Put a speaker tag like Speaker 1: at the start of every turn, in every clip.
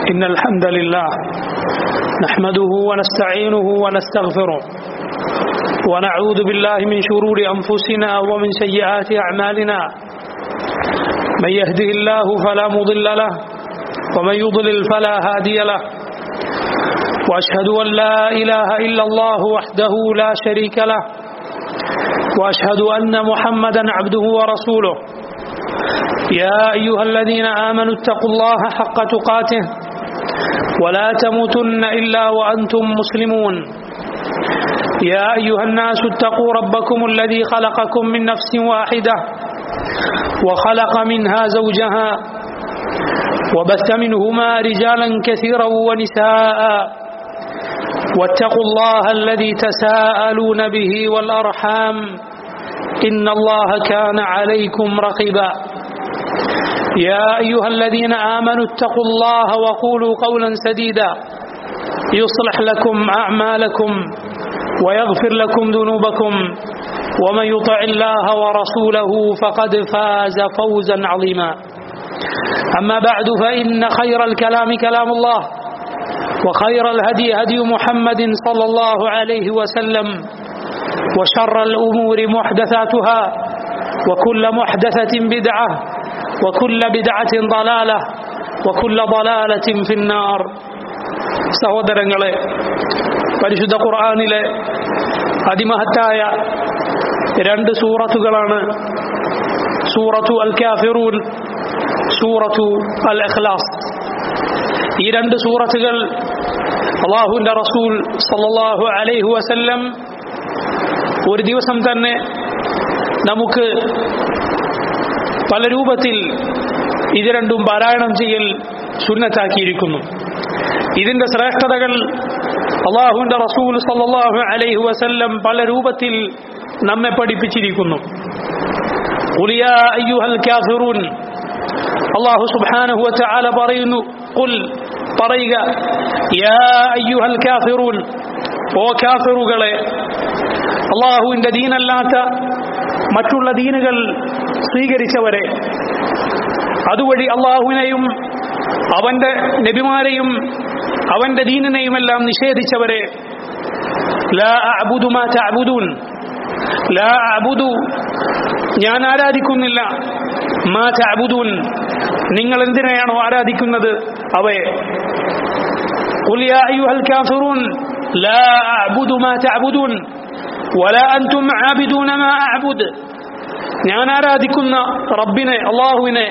Speaker 1: إن الحمد لله نحمده ونستعينه ونستغفره ونعوذ بالله من شرور أنفسنا ومن سيئات أعمالنا من يهده الله فلا مضل له ومن يضلل فلا هادي له وأشهد أن لا إله إلا الله وحده لا شريك له وأشهد أن محمدا عبده ورسوله يا أيها الذين آمنوا اتقوا الله حق تقاته ولا تموتن إلا وأنتم مسلمون يا أيها الناس اتقوا ربكم الذي خلقكم من نفس واحدة وخلق منها زوجها وبث منهما رجالا كثيرا ونساء واتقوا الله الذي تساءلون به والأرحام إن الله كان عليكم رقيبا يا أيها الذين آمنوا اتقوا الله وقولوا قولا سديدا يصلح لكم أعمالكم ويغفر لكم ذنوبكم ومن يطع الله ورسوله فقد فاز فوزا عظيما أما بعد فإن خير الكلام كلام الله وخير الهدي هدي محمد صلى الله عليه وسلم وشر الأمور محدثاتها وكل محدثة بدعة وكل بدعة ضلالة وكل ضلالة في النار സഹോദരങ്ങളെ പരിശുദ്ധ ഖുർആാനിലെ അതിമഹത്തായ രണ്ട് സൂറത്തുകളാണ് സൂറത്തു അൽ കാഫിറൂൻ സൂറത്തു അൽ ഇഖ്ലാസ് ഈ രണ്ട് സൂറത്തുകൾ അള്ളാഹുവിൻ്റെ റസൂൽ സല്ലല്ലാഹു അലൈഹി വസല്ലം ഒരു ദിവസം തന്നെ നമുക്ക് പല രൂപത്തിൽ ഇത് രണ്ടും പാരായണം ചെയ്യൽ സുന്നത്താക്കിയിരിക്കുന്നു ഇതിന്റെ ശ്രേഷ്ഠതകൾ അള്ളാഹുവിന്റെ റസൂൽ സല്ലല്ലാഹു അലൈഹി വസല്ലം പല രൂപത്തിൽ നമ്മെ പഠിപ്പിച്ചിരിക്കുന്നു ഉലിയാ അയ്യുഹൽ കാഫിറൂൻ അള്ളാഹു സുബ്ഹാനഹു വതആല പറയുന്നു ഖുൽ പറയുക യാ അയ്യുഹൽ കാഫിറൂൻ ഓ കാഫിറുകളെ അള്ളാഹുവിന്റെ ദീനല്ലാത്ത മറ്റുള്ള ദീനുകൾ സ്വീകരിച്ചവരെ അതുവഴി അള്ളാഹുവിനെയും അവന്റെ നബിമാരെയും അവന്റെ ദീനിനെയുമെല്ലാം നിഷേധിച്ചവരെ ലാ അഅബുദു മാ തഅബുദൂൻ ലാ അഅബുദു ഞാൻ ആരാധിക്കുന്നില്ല മാ തഅബുദൂൻ നിങ്ങൾ എന്തിനെയാണോ ആരാധിക്കുന്നത് അവയെ قل يا أيها الكافرون لا أعبد ما تعبدون ولا أنتم عابدون ما أعبد ഞാൻ ആരാധിക്കുന്ന റബ്ബിനെ അള്ളാഹുവിനെ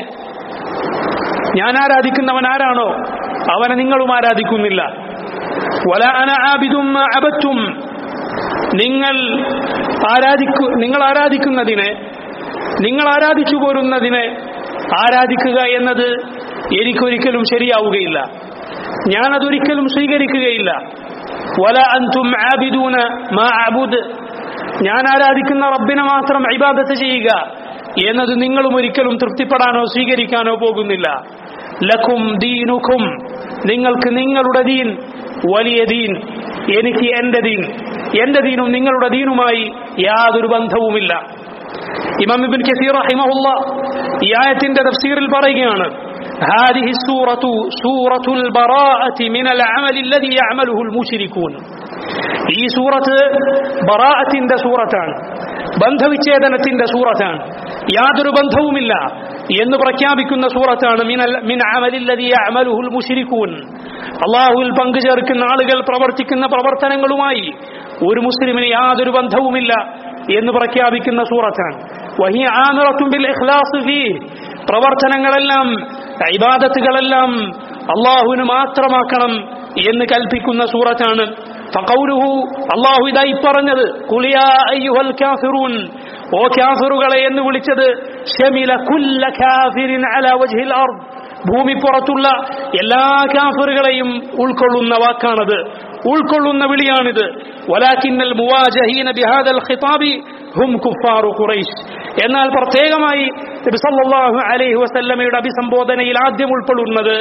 Speaker 1: ഞാൻ ആരാധിക്കുന്നവൻ ആരാണോ അവനെ നിങ്ങളും ആരാധിക്കുന്നില്ല വല അന ആബിദും അബത്തും നിങ്ങൾ ആരാധിക്കു നിങ്ങൾ ആരാധിക്കുന്നതിനെ നിങ്ങൾ ആരാധിച്ചു പോരുന്നതിനെ ആരാധിക്കുക എന്നത് എനിക്കൊരിക്കലും ശരിയാവുകയില്ല ഞാനതൊരിക്കലും സ്വീകരിക്കുകയില്ല വല അൻതും ആബിദൂന മാ അബുദ് ഞാൻ ആരാധിക്കുന്ന റബ്ബിനെ മാത്രം ഇബാദത്ത് ചെയ്യുക എന്നത് നിങ്ങളും ഒരിക്കലും തൃപ്തിപ്പെടാനോ സ്വീകരിക്കാനോ പോകുന്നില്ല ലക്കും ദീനുക്കും നിങ്ങൾക്ക് നിങ്ങളുടെ ദീൻ വലിയ ദീൻ എനിക്ക് എന്റെ ദീൻ എന്റെ ദീനും നിങ്ങളുടെ ദീനുമായി യാതൊരു ബന്ധവുമില്ല ഇമാം ഇബ്ൻ കസീർ റഹിമഹുല്ല ഈ ആയത്തിന്റെ തഫ്സീറിൽ പറയുകയാണ് هذه السورة سورة البراءة من العمل الذي يعمله المشركون ഈ സൂറത്ത് ബറാഅത്തിന്റെ സൂറത്താണ് ബന്ധവിച്ഛേദനത്തിന്റെ സൂറത്താണ് യാതൊരു ബന്ധവുമില്ല എന്ന് പ്രഖ്യാപിക്കുന്ന സൂറത്താണ് മിനൽ മിൻ അമലില്ലദീ യഅമലുഹുൽ മുശ്രികൂൻ അള്ളാഹുവിൽ പങ്കുചേർക്കുന്ന ആളുകൾ പ്രവർത്തിക്കുന്ന പ്രവർത്തനങ്ങളുമായി ഒരു മുസ്ലിമിന് യാതൊരു ബന്ധവുമില്ല എന്ന് പ്രഖ്യാപിക്കുന്ന സൂറത്താണ് വഹിയ ആമിറത്തും ബിൽ ഇഖ്ലാസ് ഫീഹ് പ്രവർത്തനങ്ങളെല്ലാം ഇബാദത്തുകളെല്ലാം അള്ളാഹുവിന് മാത്രമാക്കണം എന്ന് കൽപ്പിക്കുന്ന സൂറത്താണ് ഫഖൗലുഹു അള്ളാഹു ഇതായി പറഞ്ഞത് കുലിയാ അയ്യുഹൽ കാഫിറൂൻ ഓ കാഫിറുകളെ എന്ന് വിളിച്ചത് ഷമില കുല്ല കാഫിരിൻ അലാ വജ്ഹിൽ അർദ് ഭൂമി പുറത്തുള്ള എല്ലാ കാഫറുകളെയും ഉൾക്കൊള്ളുന്ന വാക്കാണത് ഉൾക്കൊള്ളുന്ന വിളിയാണിത് വലാക്കിന്നൽ മുവാജഹീന ബിഹാദൽ ഖിതാബി ഹും കുഫാറു ഖുറൈശ് എന്നാൽ പ്രത്യേകമായി നബി സല്ലല്ലാഹു അലൈഹി വസല്ലമയുടെ അഭിസംബോധനയിൽ ആദ്യം ഉൾക്കൊള്ളുന്നത്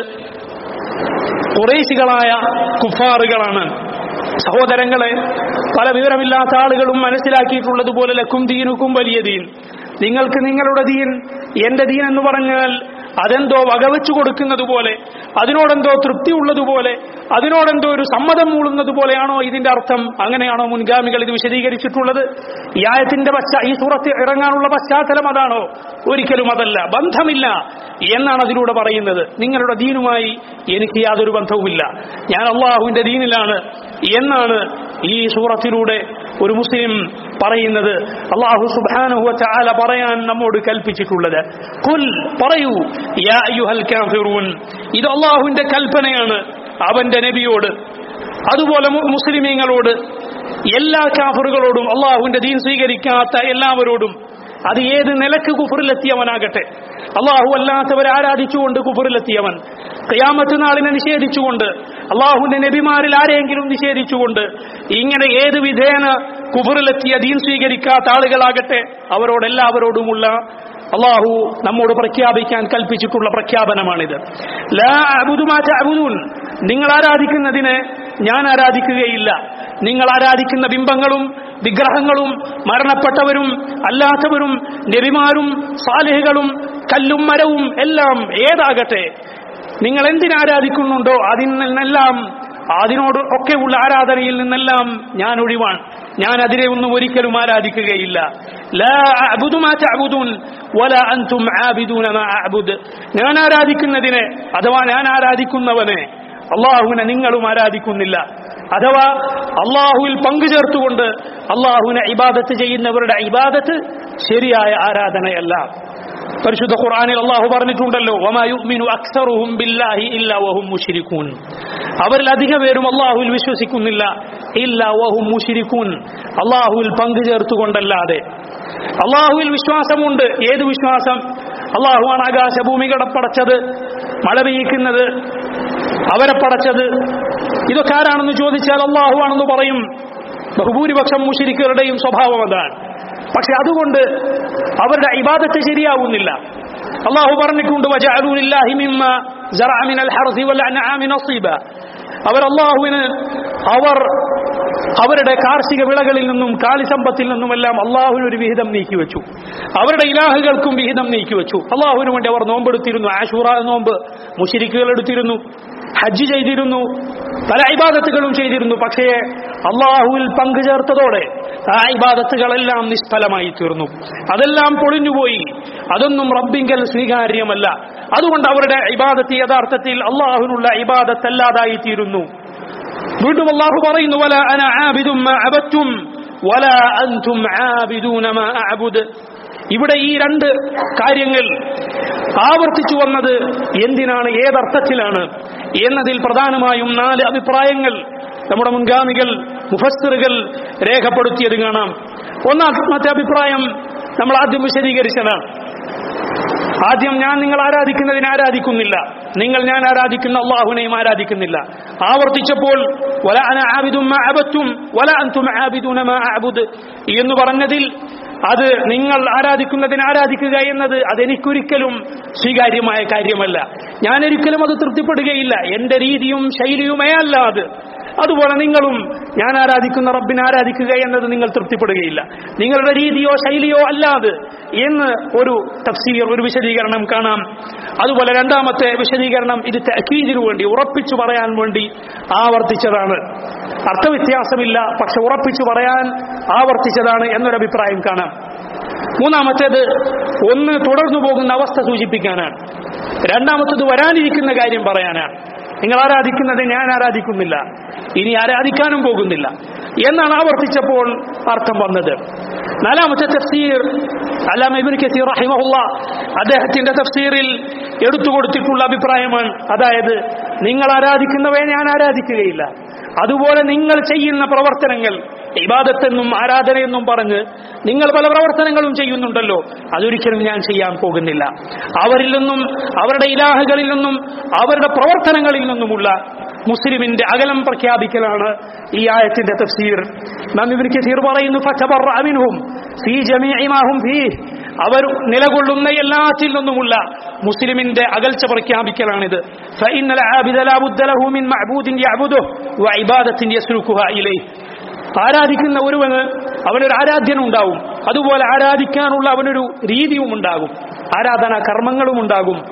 Speaker 1: ഖുറൈശികളായ കുഫാറുകളാണ് സഹോദരങ്ങളെ പല വിവരമില്ലാത്ത ആളുകളും മനസ്സിലാക്കിയിട്ടുള്ളതുപോലെ ലക്കും ദീനുക്കും വലിയ ദീൻ നിങ്ങൾക്ക് നിങ്ങളുടെ ദീൻ എന്റെ ദീൻ എന്ന് പറഞ്ഞാൽ അതെന്തോ വകവെച്ചു കൊടുക്കുന്നത് പോലെ അതിനോടെന്തോ തൃപ്തി ഉള്ളതുപോലെ അതിനോടെന്തോ ഒരു സമ്മതം മൂളുന്നത് പോലെയാണോ ഇതിന്റെ അർത്ഥം അങ്ങനെയാണോ മുൻഗാമികൾ ഇത് വിശദീകരിച്ചിട്ടുള്ളത് ഈ ആയത്തിന്റെ പശ്ചാ ഈ സൂറത്ത് ഇറങ്ങാനുള്ള പശ്ചാത്തലം അതാണോ ഒരിക്കലും അതല്ല ബന്ധമില്ല എന്നാണ് അതിലൂടെ പറയുന്നത് നിങ്ങളുടെ ദീനുമായി എനിക്ക് യാതൊരു ബന്ധവുമില്ല ഞാൻ അള്ളാഹുവിന്റെ ദീനിലാണ് എന്നാണ് ഈ സൂറത്തിലൂടെ ഒരു മുസ്ലിം പറയുന്നത് അള്ളാഹു സുബ്ഹാനഹു വതആല പറയാൻ നമ്മോട് കൽപ്പിച്ചിട്ടുള്ളത് കുൽ പറയൂ യാ അയ്യുഹൽ കാഫിറൂൻ ഇത് അള്ളാഹുവിന്റെ കൽപ്പനയാണ് അവന്റെ നബിയോട് അതുപോലെ മു- മുസ്ലിമീങ്ങളോട് എല്ലാ കാഫറുകളോടും അള്ളാഹുവിന്റെ ദീൻ സ്വീകരിക്കാത്ത എല്ലാവരോടും അത് ഏത് നിലക്ക് കുഫറിലെത്തിയവനാകട്ടെ അള്ളാഹു അല്ലാത്തവരെ ആരാധിച്ചുകൊണ്ട് കുഫറിലെത്തിയവൻ ഖിയാമത്ത് നാളിനെ നിഷേധിച്ചുകൊണ്ട് അള്ളാഹുവിന്റെ നബിമാരിൽ ആരെയെങ്കിലും നിഷേധിച്ചുകൊണ്ട് ഇങ്ങനെ ഏത് വിധേന കുഫറിലെത്തിയ ദീൻ സ്വീകരിക്കാത്ത ആളുകളാകട്ടെ അവരോടെല്ലാവരോടുമുള്ള അള്ളാഹു നമ്മോട് പ്രഖ്യാപിക്കാൻ കൽപ്പിച്ചിട്ടുള്ള പ്രഖ്യാപനമാണിത് ലാ അഅ്ബുദു മാ തഅ്ബുദൂൻ നിങ്ങൾ ആരാധിക്കുന്നതിനെ ഞാൻ ആരാധിക്കുകയില്ല നിങ്ങൾ ആരാധിക്കുന്ന ബിംബങ്ങളും വിഗ്രഹങ്ങളും മരണപ്പെട്ടവരും അല്ലാത്തവരും നബിമാരും സാലിഹുകളും കല്ലും മരവും എല്ലാം ഏതാകട്ടെ നിങ്ങൾ എന്തിനാരാധിക്കുന്നുണ്ടോ അതിൽ നിന്നെല്ലാം അതിനോട് ഒക്കെയുള്ള ആരാധനയിൽ നിന്നെല്ലാം ഞാൻ ഒഴിവാൻ ഞാൻ അതിനെ ഒന്നും ഒരിക്കലും ആരാധിക്കുകയില്ല ലാ അഅ്ബുദു മാ തഅ്ബുദൂൻ വലാ അൻതും ആബിദൂന മാ അഅ്ബുദ് ഞാൻ ആരാധിക്കുന്നതിനെ അഥവാ ഞാൻ ആരാധിക്കുന്നവനെ അള്ളാഹുവിനെ നിങ്ങളും ആരാധിക്കുന്നില്ല അഥവാ അള്ളാഹുവിൽ പങ്കു ചേർത്തുകൊണ്ട് അള്ളാഹുവിനെ ഇബാദത്ത് ചെയ്യുന്നവരുടെ ഇബാദത്ത് ശരിയായ ആരാധനയല്ല പരിശുദ്ധ ഖുർആനിൽ അള്ളാഹു പറഞ്ഞിട്ടുണ്ടല്ലോ വമാ യുഅ്മിനു അക്സറുഹും ബില്ലാഹി ഇല്ലാ വഹും മുശ്രികൂൻ അവരിൽ അധിക പേരും അള്ളാഹുവിൽ വിശ്വസിക്കുന്നില്ല ഇല്ലാ വഹും മുശ്രികൂൻ അള്ളാഹുവിൽ പങ്കു ചേർത്തുകൊണ്ടല്ലാതെ അള്ളാഹുവിൽ വിശ്വാസമുണ്ട് ഏത് വിശ്വാസം അള്ളാഹുവാണ് ആകാശഭൂമികളെ പടച്ചത് മഴ പെയ്യിക്കുന്നത് അവരെ പടച്ചത് ഇതൊക്കെ ആരാണെന്ന് ചോദിച്ചാൽ അള്ളാഹു ആണെന്ന് പറയും ബഹുഭൂരിപക്ഷം മുഷിരിക്കുകളുടെയും സ്വഭാവം അതാണ് പക്ഷെ അതുകൊണ്ട് അവരുടെ ഇബാദത്ത് ശരിയാവുന്നില്ല അള്ളാഹു പറഞ്ഞിട്ടുണ്ട് വജഅലൂ ലില്ലാഹി മിമ്മ സറഅ മിനൽ ഹർസി വൽ അൻആമി നസീബ അവർ അള്ളാഹുവിന് അവർ അവരുടെ കാർഷിക വിളകളിൽ നിന്നും കാലിസമ്പത്തിൽ നിന്നുമെല്ലാം അള്ളാഹുവിന് ഒരു വിഹിതം നീക്കിവെച്ചു അവരുടെ ഇലാഹുകൾക്കും വിഹിതം നീക്കിവെച്ചു അള്ളാഹുവിന് വേണ്ടി അവർ നോമ്പെടുത്തിരുന്നു ആഷൂറ നോമ്പ് മുഷിരിക്കുകൾ എടുത്തിരുന്നു ഹജ്ജ് ചെയ്തിരുന്നു പല ഇബാദത്തുകളും ചെയ്തിരുന്നു പക്ഷേ അള്ളാഹുവിൽ പങ്കു ചേർത്തതോടെ ആ ഇബാദത്തുകളെല്ലാം നിഷ്ഫലമായി തീർന്നു അതെല്ലാം പൊളിഞ്ഞുപോയി അതൊന്നും റബ്ബിങ്കൽ സ്വീകാര്യമല്ല അതുകൊണ്ട് അവരുടെ ഇബാദത്ത് യഥാർത്ഥത്തിൽ അള്ളാഹുവിനുള്ള ഇബാദത്തല്ലാതായി തീരുന്നു വീണ്ടും അള്ളാഹു പറയുന്നു വല അന ആബിദും മാ അബത്തും വല അൻതും ആബിദൂന മാ അഅബുദ് ഇവിടെ ഈ രണ്ട് കാര്യങ്ങൾ ആവർത്തിച്ചു വന്നത് എന്തിനാണ് ഏതർത്ഥത്തിലാണ് എന്നതിൽ പ്രധാനമായും നാല് അഭിപ്രായങ്ങൾ നമ്മുടെ മുൻഗാമികൾ മുഫസ്സറുകൾ രേഖപ്പെടുത്തിയത് കാണാം ഒന്നാമത്തെ അഭിപ്രായം നമ്മൾ ആദ്യം വിശദീകരിച്ചതാണ് ആദ്യം ഞാൻ നിങ്ങൾ ആരാധിക്കുന്നതിനെ ആരാധിക്കുന്നില്ല നിങ്ങൾ ഞാൻ ആരാധിക്കുന്ന അള്ളാഹുനെയും ആരാധിക്കുന്നില്ല ആവർത്തിച്ചപ്പോൾ വല അന ആബിദും മാ അബത്തും വല അൻതും ആബിദൂന മാ അഅബുദ് എന്ന് പറഞ്ഞതിൽ അത് നിങ്ങൾ ആരാധിക്കുന്നതിന് ആരാധിക്കുക എന്നത് അതെനിക്കൊരിക്കലും സ്വീകാര്യമായ കാര്യമല്ല ഞാനൊരിക്കലും അത് തൃപ്തിപ്പെടുകയില്ല എന്റെ രീതിയും ശൈലിയുമേ അല്ല അത് അതുപോലെ നിങ്ങളും ഞാൻ ആരാധിക്കുന്ന റബ്ബിനെ ആരാധിക്കുക എന്നത് നിങ്ങൾ തൃപ്തിപ്പെടുകയില്ല നിങ്ങളുടെ രീതിയോ ശൈലിയോ അല്ലാതെ എന്ന് ഒരു തഫ്സീർ ഒരു വിശദീകരണം കാണാം അതുപോലെ രണ്ടാമത്തെ വിശദീകരണം ഇത് തഅക്കീദിനു വേണ്ടി ഉറപ്പിച്ചു പറയാൻ വേണ്ടി ആവർത്തിച്ചതാണ് അർത്ഥവ്യത്യാസമില്ല പക്ഷെ ഉറപ്പിച്ചു പറയാൻ ആവർത്തിച്ചതാണ് എന്നൊരു അഭിപ്രായം കാണാം മൂന്നാമത്തേത് ഒന്ന് തുടർന്നു പോകുന്ന അവസ്ഥ സൂചിപ്പിക്കാനാണ് രണ്ടാമത്തേത് വരാനിരിക്കുന്ന കാര്യം പറയാനാണ് നിങ്ങൾ ആരാധിക്കുന്നത് ഞാൻ ആരാധിക്കുന്നില്ല ഇനി ആരാധിക്കാനും പോകുന്നില്ല എന്നാണ് ആവർത്തിച്ചപ്പോൾ അർത്ഥം വന്നത് നാലാമത്തെ തഫ്സീർ അലാമ ഇബ്നു കസീർ റഹിമഹുല്ല അദ്ദേഹത്തിന്റെ തഫ്സീറിൽ എടുത്തു കൊടുത്തിട്ടുള്ള അഭിപ്രായമാണ് അതായത് നിങ്ങൾ ആരാധിക്കുന്നവയെ ഞാൻ ആരാധിക്കുകയില്ല അതുപോലെ നിങ്ങൾ ചെയ്യുന്ന പ്രവർത്തനങ്ങൾ ഇബാദത്തെന്നും ആരാധനയെന്നും പറഞ്ഞ് നിങ്ങൾ പല പ്രവർത്തനങ്ങളും ചെയ്യുന്നുണ്ടല്ലോ അതൊരിക്കലും ഞാൻ ചെയ്യാൻ പോകുന്നില്ല അവരിൽ നിന്നും അവരുടെ ഇലാഹകളിൽ നിന്നും അവരുടെ പ്രവർത്തനങ്ങളിൽ നിന്നുമുള്ള മുസ്ലിമിന്റെ അകലം പ്രഖ്യാപിക്കലാണ് ഈ ആയത്തിന്റെ തഫ്സീർ നാം ഇവർക്ക് കസീർ പറയുന്നു ഫതബറഅ മിൻഹും ഫീ ജമീഇ മാ ഹും ഫീഹ് അവർ നിലകൊള്ളുന്ന എല്ലാത്തിൽ നിന്നുമുള്ള മുസ്ലിമിന്റെ അകൽച്ച പ്രഖ്യാപിക്കലാണിത് ഫഇന്നൽ ആബിദ ലാ ബുദ്ദ ലഹു മിൻ മഅബൂദിൻ യഅബുദുഹു വഇബാദത്തിൻ യസ്ലുകുഹാ ഇലൈഹി ആരാധിക്കുന്ന ഒരുവന് അവനൊരു ആരാധ്യനുണ്ടാവും അതുപോലെ ആരാധിക്കാനുള്ള അവനൊരു രീതിയും ഉണ്ടാകും ആരാധനാ കർമ്മങ്ങളും ഉണ്ടാകും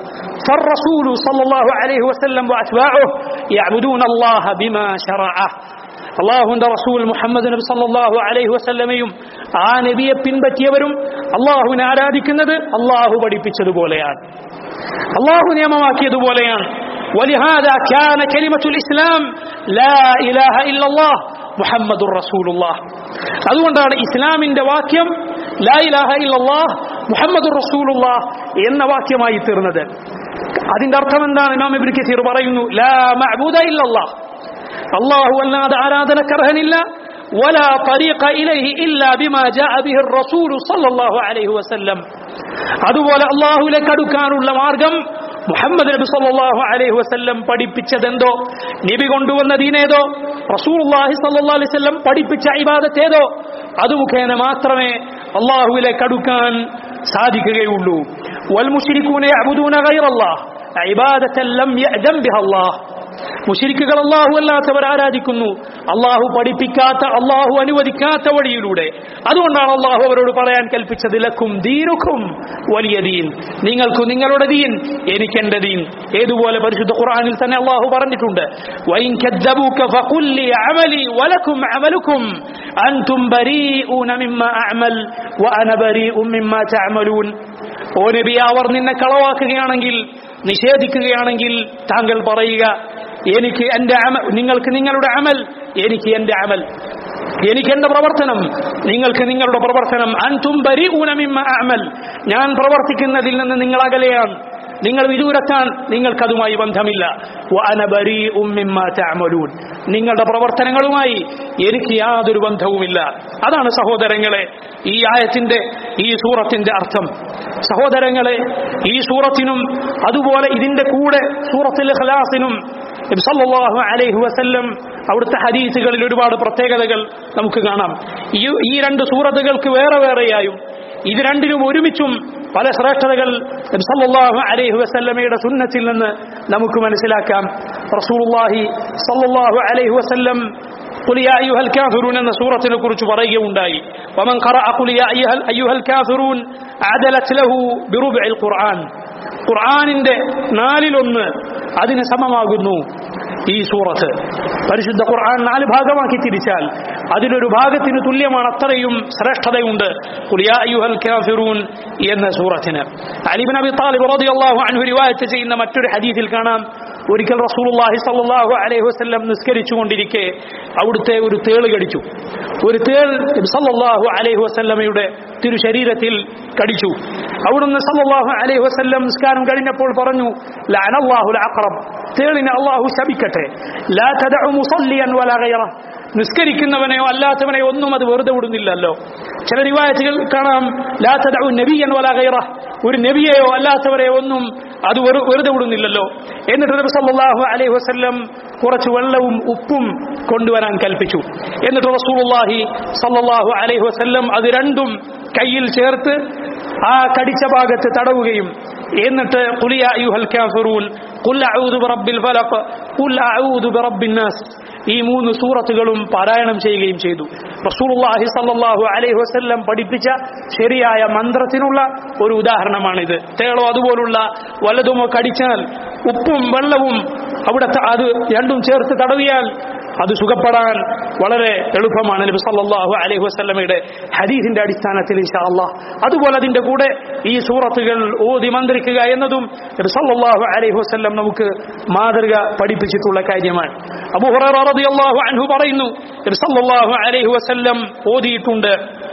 Speaker 1: فالرسول صلى الله عليه وسلم وأتباعه يعبدون الله بما شرعه അള്ളാഹുന്റെ റസൂൽ മുഹമ്മദ് നബി സല്ലല്ലാഹു അലൈഹി വസല്ലമയും ആ നബിയെ പിൻപറ്റിയവരും അള്ളാഹുവിനെ ആരാധിക്കുന്നത് അള്ളാഹു പഠിപ്പിച്ചതുപോലെയാണ് അള്ളാഹു നിയമമാക്കിയതുപോലെയാണ് ولهذا كان كلمة الإسلام لا إله إلا الله محمد رسول الله അതുകൊണ്ടാണ് ഇസ്ലാമിന്റെ വാക്യം ലാ ഇലാഹ ഇല്ലല്ലാഹ് മുഹമ്മദ് റസൂലുള്ളാഹ് എന്ന വാക്യമായി തീർന്നത് അതിന്റെ അർത്ഥം എന്താണ് ഇമാം ഇബ്നു കസീർ പറയുന്നു ലാ മഅബൂദ ഇല്ലല്ലാഹ് അള്ളാഹു അല്ലാതെ ആരാധനക്കർഹനില്ല ولا طريق إليه إلا بما جاء به الرسول صلى الله عليه وسلم അതുപോലെ അള്ളാഹുലേക്ക് അടുക്കാനുള്ള മാർഗം മുഹമ്മദ് നബി സല്ലല്ലാഹു അലൈഹി വസല്ലം പഠിപ്പിച്ചതെന്തോ നബി കൊണ്ടുവന്ന ദീനേതോ റസൂലുള്ളാഹി സല്ലല്ലാഹു അലൈഹി വസല്ലം പഠിപ്പിച്ച ഇബാദത്തേതോ അത് മുഖേന മാത്രമേ അള്ളാഹുവിലേക്ക് അടുക്കാൻ സാധിക്കുകയുള്ളൂ വൽ മുശ്രിക്കൂന യഅബുദൂന ഗൈറല്ലാഹ് ഇബാദത്തൻ ലം യഅദം ബിഹ അല്ലാഹ് മുഷിരിക്കുകൾ അള്ളാഹു അല്ലാത്തവർ ആരാധിക്കുന്നു അള്ളാഹു പഠിപ്പിക്കാത്ത അള്ളാഹു അനുവദിക്കാത്ത വഴിയിലൂടെ അതുകൊണ്ടാണ് അള്ളാഹു അവരോട് പറയാൻ കൽപ്പിച്ചത് ലക്കും ദീനുക്കും വലിയ ദീൻ നിങ്ങൾക്ക് നിങ്ങളുടെ ദീൻ എനിക്ക് എന്റെ ദീൻ ഏതുപോലെ പരിശുദ്ധ ഖുർആനിൽ തന്നെ അള്ളാഹു പറഞ്ഞിട്ടുണ്ട് വൈൻ കദ്ദബൂക ഫഖുൽ ലി അമലി വലക്കും അമലുക്കും അൻതും ബരീഊന മിമ്മ അഅമൽ വഅന ബരീഉം മിമ്മ തഅമലൂൻ ഓ നബി അവർ നിന്നെ കളവാക്കുകയാണെങ്കിൽ നിഷേധിക്കുകയാണെങ്കിൽ താങ്കൾ പറയുക എനിക്ക് എന്റെ അമൽ നിങ്ങൾക്ക് നിങ്ങളുടെ അമൽ എനിക്ക് എന്റെ അമൽ എനിക്ക് എന്റെ പ്രവർത്തനം നിങ്ങൾക്ക് നിങ്ങളുടെ പ്രവർത്തനം അൻതും ബരി ഊനമിമ്മ അമൽ ഞാൻ പ്രവർത്തിക്കുന്നതിൽ നിന്ന് നിങ്ങൾ അകലെയാണ് നിങ്ങൾ വിദൂരത്താൻ നിങ്ങൾക്കതുമായി ബന്ധമില്ല വഅന ബരീഉം മിമ്മാ തഅമലൂൻ നിങ്ങളുടെ പ്രവർത്തനങ്ങളുമായി എനിക്ക് യാതൊരു ബന്ധവുമില്ല അതാണ് സഹോദരങ്ങളെ ഈ ആയത്തിന്റെ ഈ സൂറത്തിന്റെ അർത്ഥം സഹോദരങ്ങളെ ഈ സൂറത്തിനും അതുപോലെ ഇതിന്റെ കൂടെ സൂറത്തിൽ ഖലാസിനും നബി സല്ലല്ലാഹു അലൈഹി വസല്ലം അവിടുത്തെ ഹദീസുകളിൽ ഒരുപാട് പ്രത്യേകതകൾ നമുക്ക് കാണാം ഈ ഈ രണ്ട് സൂറത്തുകൾക്ക് വേറെ വേറെയായും ഇത് രണ്ടിനും ഒരുമിച്ചും പല ശ്രേഷ്ഠതകൾ നബി സല്ലല്ലാഹു അലൈഹി വസല്ലമയുടെ സുന്നത്തിൽ നിന്ന് നമുക്ക് മനസ്സിലാക്കാം റസൂലുള്ളാഹി സല്ലല്ലാഹു അലൈഹി വസല്ലം قل يا أيها الكافرون എന്ന സൂറത്തിനെ കുറിച്ച് പറയുകയുണ്ടായി ومن قرأ قل يا أيها أيها الكافرون عدلت له بربع القرآن ഖുർആാനിന്റെ നാലിലൊന്ന് അതിന് സമമാകുന്നു ഈ സൂറത്ത് പരിശുദ്ധ ഖുർആൻ നാല് ഭാഗമാക്കി തിരിച്ചാൽ അതിലൊരു ഭാഗത്തിന് തുല്യമാണ് അത്രയും ശ്രേഷ്ഠതയുണ്ട് ഖുലിയാ അയ്യുഹൽ കാഫിറൂൻ എന്ന സൂറത്തിന് അലിബിൻ അബി താലിബ് റളിയല്ലാഹു അൻഹു റിവായത്ത് ചെയ്യുന്ന മറ്റൊരു ഹദീസിൽ കാണാം ഒരിക്കൽ റസൂലുള്ളാഹി സ്വല്ലല്ലാഹു അലൈഹി വസല്ലം നിസ്കരിച്ചു കൊണ്ടിരിക്കെ അവിടുത്തെ ഒരു തേള് കടിച്ചു ഒരു തേൾ നബി സല്ലല്ലാഹു അലൈഹി വസല്ലമയുടെ തിരുശരീരത്തിൽ കടിച്ചു അവിടുന്ന് സല്ലല്ലാഹു അലൈഹി വസല്ലം നിസ്കാരം കഴിഞ്ഞപ്പോൾ പറഞ്ഞു ലഅനല്ലാഹു അഖറബ് തേളിനെ അള്ളാഹു ശപിക്കട്ടെ ലാ തദഉ മുസല്ലിയൻ വലാ ഗൈറ നിസ്കരിക്കുന്നവനെയോ അല്ലാത്തവനെയോ ഒന്നും അത് വെറുതെ വിടുന്നില്ലല്ലോ ചില റിവായത്തുകൾ കാണാം ലാ തദഉ നബിയൻ വലാ ഗൈറ ഒരു നബിയെയോ അല്ലാത്തവരെയോ ഒന്നും അത് വെറു- വെറുതെ വിടുന്നില്ലല്ലോ എന്നിട്ട് നബി സല്ലല്ലാഹു അലൈഹി വസല്ലം കുറച്ച് വെള്ളവും ഉപ്പും കൊണ്ടുവരാൻ കൽപ്പിച്ചു എന്നിട്ട് റസൂലുള്ളാഹി സല്ലല്ലാഹു അലൈഹി വസല്ലം അത് രണ്ടും കയ്യിൽ ചേർത്ത് ആ കടിച്ച ഭാഗത്ത് തടവുകയും എന്നിട്ട് ഖുൽ യാ അയ്യുഹൽ കാഫിറൂൻ ഖുൽ അഊദു ബിറബ്ബിൽ ഫലഖ് ഖുൽ അഊദു ബിറബ്ബിൻ നാസ് ഈ മൂന്ന് സൂറത്തുകളും പാരായണം ചെയ്യുകയും ചെയ്തു റസൂലുള്ളാഹി സല്ലല്ലാഹു അലൈഹി വസല്ലം പഠിപ്പിച്ച ശരിയായ മന്ത്രത്തിനുള്ള ഒരു ഉദാഹരണമാണിത് തേളോ അതുപോലുള്ള വല്ലതുമോ കടിച്ചാൽ ഉപ്പും വെള്ളവും അവിടെ ത- അത് രണ്ടും ചേർത്ത് തടവിയാൽ അത് സുഖപ്പെടാൻ വളരെ എളുപ്പമാണ് നബി സല്ലല്ലാഹു അലൈഹി വസല്ലമയുടെ ഹദീസിന്റെ അടിസ്ഥാനത്തിൽ ഇൻഷാ അല്ലാഹ് അതുപോലെ അതിന്റെ കൂടെ ഈ സൂറത്തുകൾ ഓതി മന്ത്രിക്കുക എന്നതും നബി സല്ലല്ലാഹു അലൈഹി വസല്ലം നമുക്ക് മാതൃക പഠിപ്പിച്ചിട്ടുള്ള കാര്യമാണ് അബൂ ഹുറൈറ റളിയല്ലാഹു അൻഹു പറയുന്നു നബി സല്ലല്ലാഹു അലൈഹി വസല്ലം ഓതിയിട്ടുണ്ട്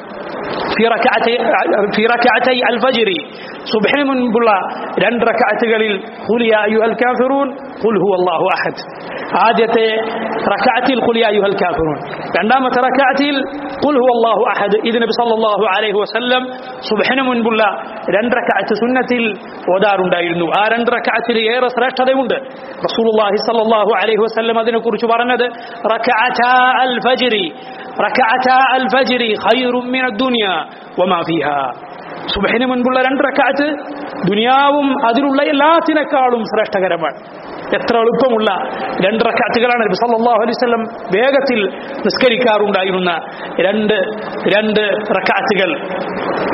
Speaker 1: في ركعتي في ركعتي الفجر സുബഹിന് മുൻപുള്ള രണ്ട് റക്അത്തുകളിൽ ഖുൽ യാ അയ്യുഹൽ കാഫിറൂൻ ഖുൽ ഹുവല്ലാഹു അഹദ് ആദ്യത്തെ റക്അത്തിൽ ഖുൽ യാ അയ്യുഹൽ കാഫിറൂൻ രണ്ടാമത്തെ റക്അത്തിൽ ഖുൽ ഹുവല്ലാഹു അഹദ് ഇത് നബി സല്ലല്ലാഹു അലൈഹി വസല്ലം സുബഹിന് മുൻപുള്ള രണ്ട് റക്അത്ത് സുന്നത്തിൽ ഓതാറുണ്ടായിരുന്നു ആ രണ്ട് റക്അത്തിൽ ഏറെ ശ്രേഷ്ഠതയുണ്ട് റസൂലുള്ളാഹി സല്ലല്ലാഹു അലൈഹി വസല്ലം അതിനെക്കുറിച്ച് പറഞ്ഞത് റക്അതാ അൽ ഫജ്രി റക്അതാ അൽ ഫജ്രി ഖൈറും മിന ദുനിയ വമാ ഫീഹാ സുബഹിന് മുൻപുള്ള രണ്ട് റക്കാറ്റ് ദുനിയാവും അതിലുള്ള എല്ലാത്തിനേക്കാളും ശ്രേഷ്ഠകരമാണ് എത്ര എളുപ്പമുള്ള രണ്ട് റക്കാറ്റുകളാണ് നബി സല്ലല്ലാഹു അലൈഹി വസല്ലം വേഗത്തിൽ നിസ്കരിക്കാറുണ്ടായിരുന്ന രണ്ട് രണ്ട് റക്കാറ്റുകൾ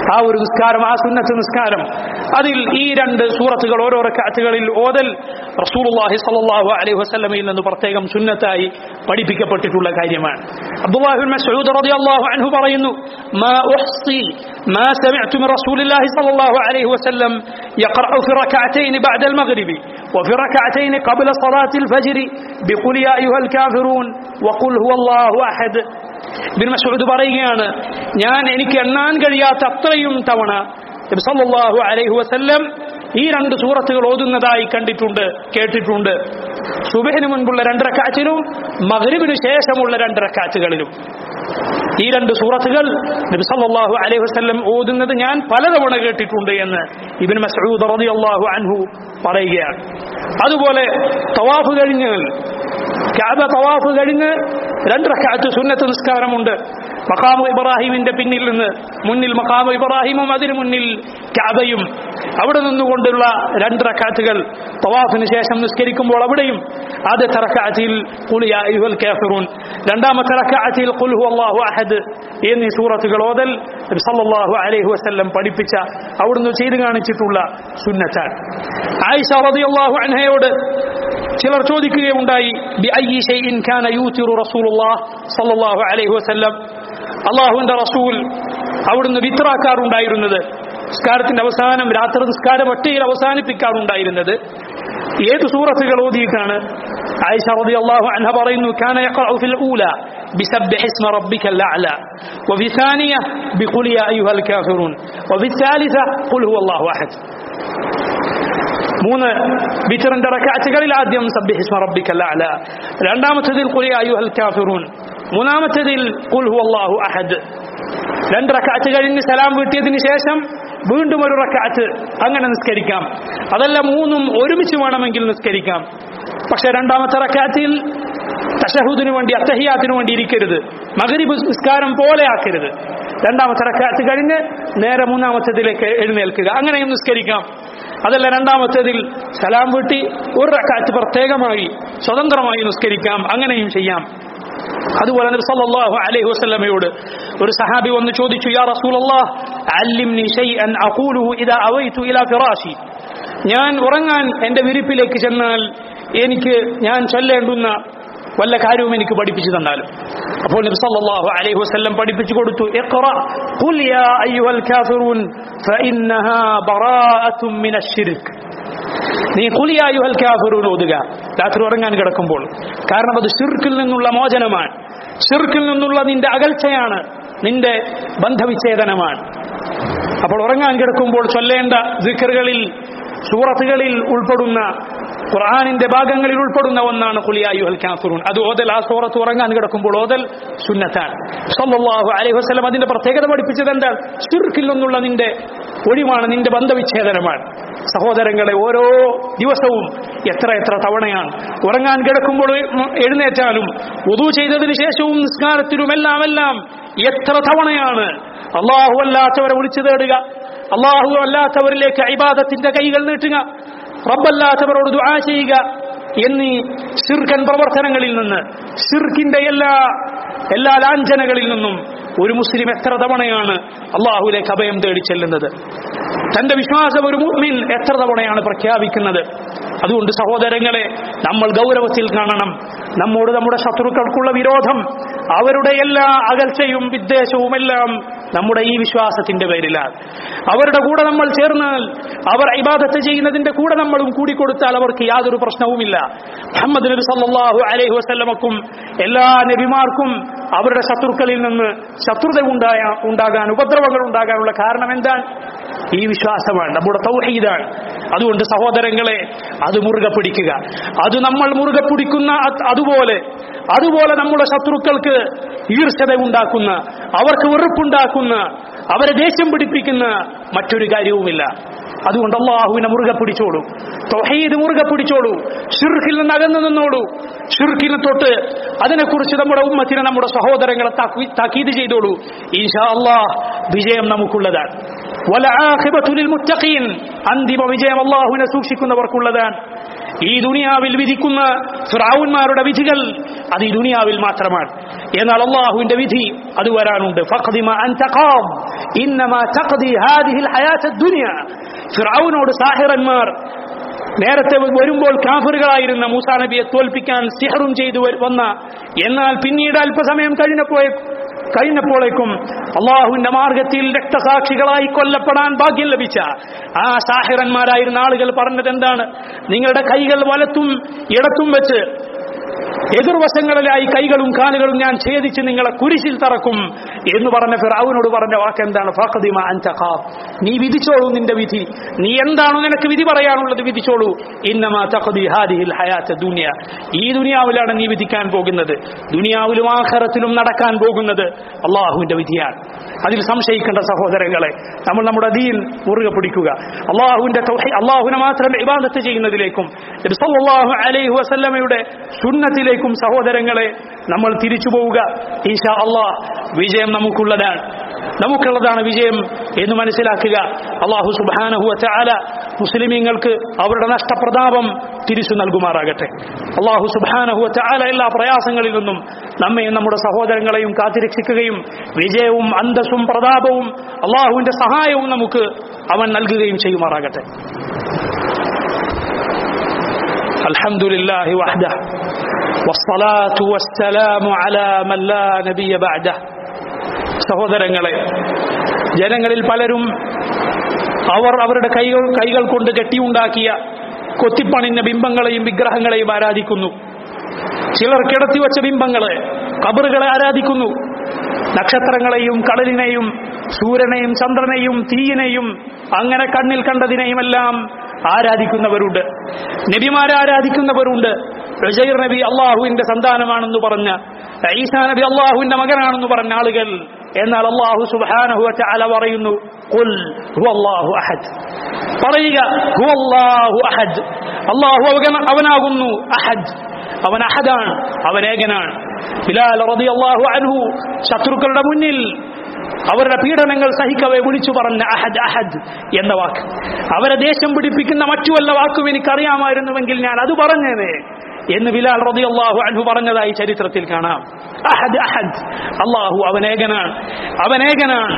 Speaker 1: ആ ഒരു നിസ്കാരം ആ സുന്നത്ത് നിസ്കാരം അതിൽ ഈ രണ്ട് സൂറത്തുകൾ ഓരോ റക്കാത്തുകളിൽ ഓതൽ റസൂലുള്ളാഹി സ്വല്ലല്ലാഹു അലൈഹി വസല്ലമയിൽ നിന്ന് പ്രത്യേകം സുന്നത്തായി പഠിപ്പിക്കപ്പെട്ടിട്ടുള്ള കാര്യമാണ് അബ്ദുല്ലാഹി മസ്ഊദ് റളിയല്ലാഹു അൻഹു പറയുന്നു മാ ഉഹ്സി ما سمعت من رسول الله صلى الله عليه وسلم يقرأ في ركعتين بعد المغرب وفي ركعتين قبل صلاة الفجر بقل يا أيها الكافرون وقل هو الله أحد ബിൻ മസൂദ് പറയുകയാണ് ഞാൻ എനിക്ക് എണ്ണാൻ കഴിയാത്ത അത്രയും തവണ നബി സല്ലല്ലാഹു അലൈഹി വസല്ലം ഈ രണ്ട് സൂറത്തുകൾ ഓതുന്നതായി കണ്ടിട്ടുണ്ട് കേട്ടിട്ടുണ്ട് സുബഹിന് മുൻപുള്ള രണ്ട് റക്കാറ്റിലും മഗ്രിബിന് ശേഷമുള്ള രണ്ട് റക്കാറ്റുകളിലും ഈ രണ്ട് സൂറത്തുകൾ നബി സല്ലല്ലാഹു അലൈഹി വസല്ലം ഓതുന്നത് ഞാൻ പലതവണ കേട്ടിട്ടുണ്ട് എന്ന് ഇബ്നു മസ്ഊദ് റളിയല്ലാഹു അൻഹു പറയുകയാണ് അതുപോലെ തവാഫ് കഴിഞ്ഞാൽ കഅബ തവാഫ് കഴിഞ്ഞ് രണ്ട് റക്അത്ത് സുന്നത്ത് നിസ്കാരമുണ്ട് മഖാമു ഇബ്രാഹിമിന്റെ പിന്നിൽ നിന്ന് മുന്നിൽ മഖാമു ഇബ്രാഹിമും അതിനു മുന്നിൽ കഅബയും അവിടെ നിന്നുകൊണ്ടുള്ള രണ്ട് റക്അത്തുകൾ തവാഫിന് ശേഷം നിസ്കരിക്കുമ്പോൾ അവിടെയും ആദ്യത്തെ റക്അത്തിൽ ഖുൽ യാ അയ്യുഹൽ കാഫിറൂൻ രണ്ടാമത്തെ റക്അത്തിൽ ഖുൽ ഹുവല്ലാഹു അഹദ് എന്നീ സൂറത്തുകൾ ഓതൽ നബി സല്ലല്ലാഹു അലൈഹി വസല്ലം പഠിപ്പിച്ച അവിടുന്ന് ചെയ്തു കാണിച്ചിട്ടുള്ള സുന്നത്താണ് ആയിഷ റളിയല്ലാഹു അൻഹയോട് ചിലർ ചോദിക്കുകയുണ്ടായി ബി അയ്യി ഷൈഇൻ കാന യൂതിറു റസൂലുള്ളാഹ് സല്ലല്ലാഹു അലൈഹി വസല്ലം അള്ളാഹുവിന്റെ റസൂൽ അവിടുന്ന് വിത്രാക്കാറുണ്ടായിരുന്നത് നിസ്കാരത്തിന്റെ അവസാനം രാത്രി നിസ്കാരം ഒറ്റയിൽ അവസാനിപ്പിക്കാറുണ്ടായിരുന്നത് ഏത് സൂറത്തുകൾ ഓതിയിട്ടാണ് ആയിഷ റളിയല്ലാഹു അൻഹ പറയുന്നു കാന യഖറഉ ഫിൽ ഊല بسبح اسم ربك الأعلى وفي ثانية بقل يا أيها الكافرون وفي الثالثة قل هو الله أحد മൂന്ന് വിറ്ററിന്റെ റക്കാറ്റുകളിൽ ആദ്യം സബ്ബിഹിസ്മ റബ്ബിക്കൽ അഅല രണ്ടാമത്തേതിൽ ഖുൽ യാ അയ്യുഹൽ കാഫിറൂൻ മൂന്നാമത്തേതിൽ ഖുൽ ഹുവല്ലാഹു അഹദ് രണ്ട് റക്കാറ്റ് കഴിഞ്ഞ് സലാം വീട്ടിയതിന് ശേഷം വീണ്ടും ഒരു റക്കാറ്റ് അങ്ങനെ നിസ്കരിക്കാം അതല്ല മൂന്നും ഒരുമിച്ച് വേണമെങ്കിൽ നിസ്കരിക്കാം പക്ഷെ രണ്ടാമത്തെ റക്കാറ്റിൽ തഷഹുദിന് വേണ്ടി അത്തഹിയാത്തിന് വേണ്ടി ഇരിക്കരുത് മകരിബ് നിസ്കാരം പോലെ ആക്കരുത് രണ്ടാമത്തെ റക്കാറ്റ് കഴിഞ്ഞ് നേരെ മൂന്നാമത്തേതിലേക്ക് എഴുന്നേൽക്കുക അങ്ങനെയും നിസ്കരിക്കാം അതല്ല രണ്ടാമത്തേതിൽ സലാം വീട്ടി ഒരു റക്കാറ്റ് പ്രത്യേകമായി സ്വതന്ത്രമായി നിസ്കരിക്കാം അങ്ങനെയും ചെയ്യാം അതുപോലെ നബി സല്ലല്ലാഹു അലൈഹി വസല്ലമയോട് ഒരു സഹാബി വന്ന് ചോദിച്ചു യാ റസൂലല്ലാഹ് അല്ലിംനി ഷൈഅൻ അഖൂലുഹു ഇദാ അവൈതു ഇലാ ഫിറാശി ഞാൻ ഉറങ്ങാൻ എൻ്റെ വിരിപ്പിലേക്ക് ചെന്നാൽ എനിക്ക് ഞാൻ ചൊല്ലേണ്ടുന്ന വല്ല കാര്യവും എനിക്ക് പഠിപ്പിച്ചു തന്നാലും അപ്പോൾ നബി സല്ലല്ലാഹു അലൈഹി വസല്ലം പഠിപ്പിച്ചു കൊടുത്തു ഇഖ്റ ഖുൽ യാ അയ്യുഹൽ കാഫിറൂൻ ഫഇന്നഹാ ബറാഅത്തും മിനശ് ശിർക്ക് നീ ഖുൽ യാ അയ്യുഹൽ കാഫിറൂൻ ഓതുക രാത്രി ഉറങ്ങാൻ കിടക്കുമ്പോൾ കാരണം അത് ഷിർക്കിൽ നിന്നുള്ള മോചനമാണ് ഷിർക്കിൽ നിന്നുള്ള നിന്റെ അകൽച്ചയാണ് നിന്റെ ബന്ധവിച്ഛേദനമാണ് അപ്പോൾ ഉറങ്ങാൻ കിടക്കുമ്പോൾ ചൊല്ലേണ്ട ദിക്കറുകളിൽ സൂറത്തുകളിൽ ഉൾപ്പെടുന്ന ഖുർആാനിന്റെ ഭാഗങ്ങളിൽ ഉൾപ്പെടുന്ന ഒന്നാണ് ഖുലിയായുഹൽ കാഫിറൂൻ അത് ഓതൽ ആ സൂറത്ത് ഉറങ്ങാൻ കിടക്കുമ്പോൾ ഓതൽ സുന്നത്താണ് സല്ലല്ലാഹു അലൈഹി വസല്ലം അതിന്റെ പ്രത്യേകത പഠിപ്പിച്ചത് എന്താണ് ഷിർക്കിൽ നിന്നുള്ള നിന്റെ ഒഴിവാണ് നിന്റെ ബന്ധവിച്ഛേദനമാണ് സഹോദരങ്ങളെ ഓരോ ദിവസവും എത്ര എത്ര തവണയാണ് ഉറങ്ങാൻ കിടക്കുമ്പോൾ എഴുന്നേറ്റാലും ഉദു ചെയ്തതിന് ശേഷവും നിസ്കാരത്തിലുമെല്ലാം എല്ലാം എത്ര തവണയാണ് അള്ളാഹു അല്ലാത്തവരെ വിളിച്ചു തേടുക അള്ളാഹു അല്ലാത്തവരിലേക്ക് ഇബാദത്തിന്റെ കൈകൾ നീട്ടുക റബ്ബല്ലാത്തവരോട് ദുആ ചെയ്യുക എന്നീ ഷിർക്കൻ പ്രവർത്തനങ്ങളിൽ നിന്ന് ഷിർക്കിന്റെ എല്ലാ എല്ലാ ലാഞ്ചനകളിൽ നിന്നും ഒരു മുസ്ലിം എത്ര തവണയാണ് അള്ളാഹുലേക്ക് അഭയം തേടി ചെല്ലുന്നത് തന്റെ വിശ്വാസം ഒരു മുഅ്മിൻ എത്ര തവണയാണ് പ്രഖ്യാപിക്കുന്നത് അതുകൊണ്ട് സഹോദരങ്ങളെ നമ്മൾ ഗൗരവത്തിൽ കാണണം നമ്മോട് നമ്മുടെ ശത്രുക്കൾക്കുള്ള വിരോധം അവരുടെ എല്ലാ അകൽച്ചയും വിദ്വേഷവും എല്ലാം നമ്മുടെ ഈ വിശ്വാസത്തിന്റെ പേരിലാണ് അവരുടെ കൂടെ നമ്മൾ ചേർന്നാൽ അവർ ഇബാദത്ത് ചെയ്യുന്നതിന്റെ കൂടെ നമ്മളും കൂടിക്കൊടുത്താൽ അവർക്ക് യാതൊരു പ്രശ്നവുമില്ല മുഹമ്മദ് നബി സല്ലല്ലാഹു അലൈഹി വസല്ലമക്കും എല്ലാ നബിമാർക്കും അവരുടെ ശത്രുക്കളിൽ നിന്ന് ശത്രുത ഉണ്ടായ ഉണ്ടാകാൻ ഉപദ്രവങ്ങൾ ഉണ്ടാകാനുള്ള കാരണം എന്താണ് ഈ വിശ്വാസമാണ് നമ്മുടെ തൗഹീദാണ് അതുകൊണ്ട് സഹോദരങ്ങളെ അത് മുറുകെ പിടിക്കുക അത് നമ്മൾ മുറുകെ പിടിക്കുന്ന അത് അതുപോലെ അതുപോലെ നമ്മുടെ ശത്രുക്കൾക്ക് ഈർഷത ഉണ്ടാക്കുന്ന അവർക്ക് വെറുപ്പുണ്ടാക്കുന്ന അവരെ ദേഷ്യം പിടിപ്പിക്കുന്ന മറ്റൊരു കാര്യവുമില്ല അതുകൊണ്ട് അള്ളാഹുവിനെ മുറുകെ പിടിച്ചോളൂ തൊഹീദ് മുറുകെ പിടിച്ചോളൂ ഷിർഖിൽ നിന്ന് അകന്നു നിന്നോളൂ ഷിർഖിനെ തൊട്ട് അതിനെക്കുറിച്ച് നമ്മുടെ ഉമ്മത്തിനെ നമ്മുടെ സഹോദരങ്ങളെ താക്കി- താക്കീത് ചെയ്തോളൂ ഈശാ അള്ളാഹ് വിജയം നമുക്കുള്ളതാണ് വലആഖിബത്തുൽ മുത്തഖീൻ അന്തിമ വിജയം അള്ളാഹുവിനെ സൂക്ഷിക്കുന്നവർക്കുള്ളതാണ് ഈ ദുനിയാവിൽ വിധിക്കുന്ന ഫിറഔന്മാരുടെ വിധികൾ അത് ഈ ദുനിയാവിൽ മാത്രമാണ് എന്നാൽ അള്ളാഹുവിന്റെ വിധി അത് വരാനുണ്ട് ഫഖദിമ അൻത ഖാം ഇന്നമാ തഖ്ദി ഹാദിഹിൽ ഹയാത്ത ദുനിയ ഫിർഔനോട് സാഹിറന്മാർ നേരത്തെ വരുമ്പോൾ കാഫറുകളായിരുന്ന മൂസാ നബിയെ തോൽപ്പിക്കാൻ സിഹറും ചെയ്തു വ- വന്ന എന്നാൽ പിന്നീട് അല്പസമയം കഴിഞ്ഞപ്പോഴേ കഴിഞ്ഞപ്പോഴേക്കും അള്ളാഹുവിന്റെ മാർഗത്തിൽ രക്തസാക്ഷികളായി കൊല്ലപ്പെടാൻ ഭാഗ്യം ലഭിച്ച ആ സാഹിറന്മാരായിരുന്ന ആളുകൾ പറഞ്ഞത് എന്താണ് നിങ്ങളുടെ കൈകൾ വലത്തും ഇടത്തും വെച്ച് എതിർവശങ്ങളിലായി കൈകളും കാലുകളും ഞാൻ ഛേദിച്ച് നിങ്ങളെ കുരിശിൽ തറക്കും എന്ന് പറഞ്ഞ ഫിറാവുനോട് പറഞ്ഞ വാക്ക് എന്താണ് ഫഖദിമ അൻത ഖാഫ്. നീ വിധിച്ചോളൂ നിന്റെ വിധി നീ എന്താണോ നിനക്ക് വിധി പറയാനുള്ളത് വിധിച്ചോളൂ ഇന്നമാ തഖദി ഹാദിഹിൽ ഹയാത്ത ദുനിയ ഈ ദുനിയാവിലാണ് നീ വിധിക്കാൻ പോകുന്നത് ദുനിയാവിലും ആഖിറത്തിലും നടക്കാൻ പോകുന്നത് അള്ളാഹുവിന്റെ വിധിയാണ് അതിൽ സംശയിക്കേണ്ട സഹോദരങ്ങളെ നമ്മൾ നമ്മുടെ ദീൻ മുറുകെ പിടിക്കുക അള്ളാഹുവിന്റെ തൗഹീ- അള്ളാഹുവിനെ മാത്രം ഇബാദത്ത് ചെയ്യുന്നതിലേക്കും നബി സല്ലല്ലാഹു അലൈഹി വസല്ലമയുടെ സുന്നത്തിലേക്കും സഹോദരങ്ങളെ നമ്മൾ തിരിച്ചു പോവുക ഈശാ അള്ളാഹ് വിജയം നമുക്കുള്ളതാണ് നമുക്കുള്ളതാണ് വിജയം എന്ന് മനസ്സിലാക്കുക അള്ളാഹു സുബാനഹു ചാല മുസ്ലിമീങ്ങൾക്ക് അവരുടെ നഷ്ടപ്രതാപം തിരിച്ചു നൽകുമാറാകട്ടെ അള്ളാഹു സുബാനഹു ചാല എല്ലാ പ്രയാസങ്ങളിൽ നിന്നും നമ്മയും നമ്മുടെ സഹോദരങ്ങളെയും കാത്തിരക്ഷിക്കുകയും വിജയവും അന്തസ്സും പ്രതാപവും അള്ളാഹുവിന്റെ സഹായവും നമുക്ക് അവൻ നൽകുകയും ചെയ്യുമാറാകട്ടെ الحمد لله وحده والصلاة والسلام على من لا نبي بعده സഹോദരങ്ങളെ ജനങ്ങളിൽ പലരും അവർ അവരുടെ കൈകൾ കൈകൾ കൊണ്ട് കെട്ടിയുണ്ടാക്കിയ കൊത്തിപ്പണിഞ്ഞ ബിംബങ്ങളെയും വിഗ്രഹങ്ങളെയും ആരാധിക്കുന്നു ചിലർ കിടത്തി വച്ച ബിംബങ്ങളെ കബറുകളെ ആരാധിക്കുന്നു നക്ഷത്രങ്ങളെയും കടലിനെയും സൂര്യനെയും ചന്ദ്രനെയും തീയിനെയും അങ്ങനെ കണ്ണിൽ കണ്ടതിനെയുമെല്ലാം ആരാധിക്കുന്നവരുണ്ട് നബിമാരെ ആരാധിക്കുന്നവരുണ്ട് റജൈർ നബി അള്ളാഹുവിന്റെ സന്താനമാണെന്ന് പറഞ്ഞ ഈസാ നബി അള്ളാഹുവിന്റെ മകനാണെന്ന് പറഞ്ഞ ആളുകൾ എന്നാൽ അള്ളാഹു സുബാനഹു അല പറയുന്നു ഖുൽ ഹുവല്ലാഹു അഹദ് പറയുക ഹുവല്ലാഹു അഹദ് അള്ളാഹു അവന- അവനാകുന്നു അഹദ് അവൻ അഹദാണ് അവൻ ഏകനാണ് ബിലാൽ റളിയല്ലാഹു അൻഹു ശത്രുക്കളുടെ മുന്നിൽ അവരുടെ പീഡനങ്ങൾ സഹിക്കവെ വിളിച്ചു പറഞ്ഞ അഹദ് അഹദ് എന്ന വാക്ക് അവരെ ദേഷ്യം പിടിപ്പിക്കുന്ന മറ്റു വല്ല വാക്കും എനിക്കറിയാമായിരുന്നുവെങ്കിൽ ഞാൻ അത് പറഞ്ഞേനെ എന്ന് ബിലാൽ റളിയല്ലാഹു അൻഹു പറഞ്ഞതായി ചരിത്രത്തിൽ കാണാം അഹദ് അഹദ് അള്ളാഹു അവനേകനാണ് അവനേകനാണ്